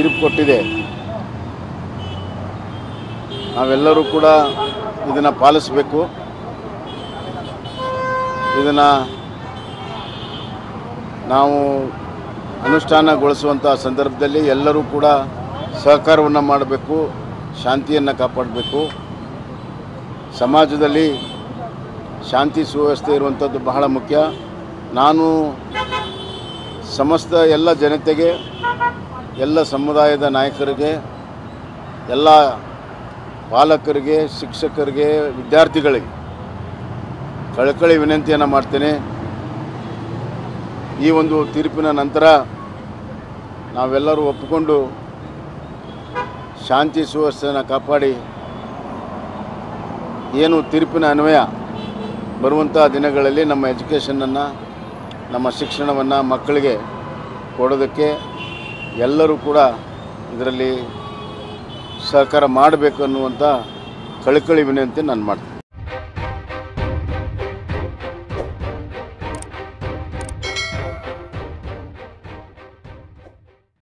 ತೀರ್ಪು ಕೊಟ್ಟಿದೆ ನಾವೆಲ್ಲರೂ ಕೂಡ ಇದನ್ನು ಪಾಲಿಸಬೇಕು ಇದನ್ನು ನಾವು ಅನುಷ್ಠಾನಗೊಳಿಸುವಂಥ ಸಂದರ್ಭದಲ್ಲಿ ಎಲ್ಲರೂ ಕೂಡ ಸಹಕಾರವನ್ನು ಮಾಡಬೇಕು ಶಾಂತಿಯನ್ನು ಕಾಪಾಡಬೇಕು ಸಮಾಜದಲ್ಲಿ ಶಾಂತಿ ಸುವ್ಯವಸ್ಥೆ ಇರುವಂಥದ್ದು ಬಹಳ ಮುಖ್ಯ ನಾನು ಸಮಸ್ತ ಎಲ್ಲ ಜನತೆಗೆ ಎಲ್ಲ ಸಮುದಾಯದ ನಾಯಕರಿಗೆ ಎಲ್ಲ ಪಾಲಕರಿಗೆ ಶಿಕ್ಷಕರಿಗೆ ವಿದ್ಯಾರ್ಥಿಗಳಿಗೆ ಕಳಕಳಿ ವಿನಂತಿಯನ್ನು ಮಾಡ್ತೇನೆ ಈ ಒಂದು ತೀರ್ಪಿನ ನಂತರ ನಾವೆಲ್ಲರೂ ಒಪ್ಪಿಕೊಂಡು ಶಾಂತಿ ಸುವ್ಯವಸ್ಥೆಯನ್ನು ಕಾಪಾಡಿ ಏನು ತೀರ್ಪಿನ ಅನ್ವಯ ಬರುವಂಥ ದಿನಗಳಲ್ಲಿ ನಮ್ಮ ಎಜುಕೇಷನನ್ನು ನಮ್ಮ ಶಿಕ್ಷಣವನ್ನು ಮಕ್ಕಳಿಗೆ ಕೊಡೋದಕ್ಕೆ ಎಲ್ಲರೂ ಕೂಡ ಇದರಲ್ಲಿ ಸಹಕಾರ ಮಾಡಬೇಕು ಅನ್ನುವಂಥ ಕಳಕಳಿ ವಿನಂತಿ ನಾನು ಮಾಡ್ತೀನಿ